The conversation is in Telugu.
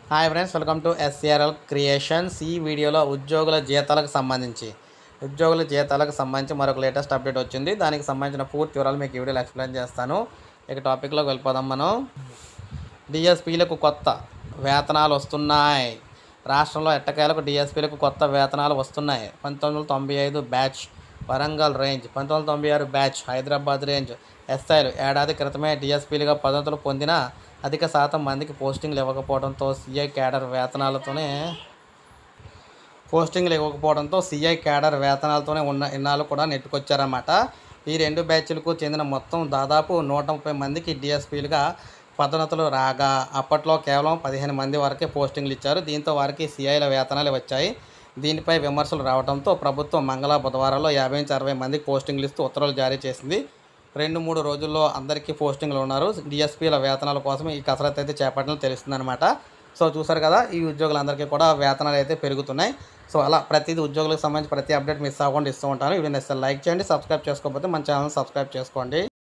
hi friends welcome to SRL creations ఈ వీడియోలో ఉద్యోగుల జీతాలకు సంబంధించి ఉద్యోగుల జీతాలకు సంబంధించి మరొక లేటెస్ట్ అప్డేట్ వచ్చింది దానికి సంబంధించిన పూర్తి వివరాలు మీకు ఈ వీడియోలో ఎక్స్ప్లెయిన్ చేస్తాను ఇక టాపిక్లోకి వెళ్ళిపోదాం మనం డిఎస్పీలకు కొత్త వేతనాలు వస్తున్నాయి రాష్ట్రంలో ఎట్టకేలకు డిఎస్పీలకు కొత్త వేతనాలు వస్తున్నాయి పంతొమ్మిది వందల తొంభై ఐదు బ్యాచ్ వరంగల్ రేంజ్ పంతొమ్మిది వందల తొంభై ఆరు బ్యాచ్ హైదరాబాద్ రేంజ్ ఎస్ఐలు ఏడాది క్రితమే డిఎస్పీలుగా పదోన్నతులు పొందిన అధిక శాతం మందికి పోస్టింగ్లు ఇవ్వకపోవడంతో సీఐ క్యాడర్ వేతనాలతోనే పోస్టింగ్లు ఇవ్వకపోవడంతో సీఐ క్యాడర్ వేతనాలతోనే ఉన్న ఇన్నాళ్ళు కూడా నెట్టుకొచ్చారన్నమాట ఈ రెండు బ్యాచ్లకు చెందిన మొత్తం దాదాపు నూట ముప్పై మందికి డిఎస్పీలుగా పదోన్నతులు రాగా అప్పట్లో కేవలం పదిహేను మంది వరకే పోస్టింగ్లు ఇచ్చారు దీంతో వారికి సీఐల వేతనాలు వచ్చాయి దీనిపై విమర్శలు రావడంతో ప్రభుత్వం మంగళ బుధవారంలో యాభై నుంచి అరవై మందికి పోస్టింగ్లు ఇస్తూ ఉత్తర్వులు జారీ చేసింది రెండు మూడు రోజుల్లో అందరికీ పోస్టింగ్లు ఉన్నారు డిఎస్పీల వేతనాల కోసం ఈ కసరత్తు అయితే చేపట్టడం తెలుస్తుందన్నమాట సో చూసారు కదా ఈ ఉద్యోగులందరికీ కూడా వేతనాలు అయితే పెరుగుతున్నాయి సో అలా ప్రతిదీ ఉద్యోగులకు సంబంధించి ప్రతి అప్డేట్ మిస్ అవ్వకుండా ఇస్తూ ఉంటాను వీడియో నచ్చితే లైక్ చేయండి సబ్స్క్రైబ్ చేసుకోకపోతే మన ఛానల్ సబ్స్క్రైబ్ చేసుకోండి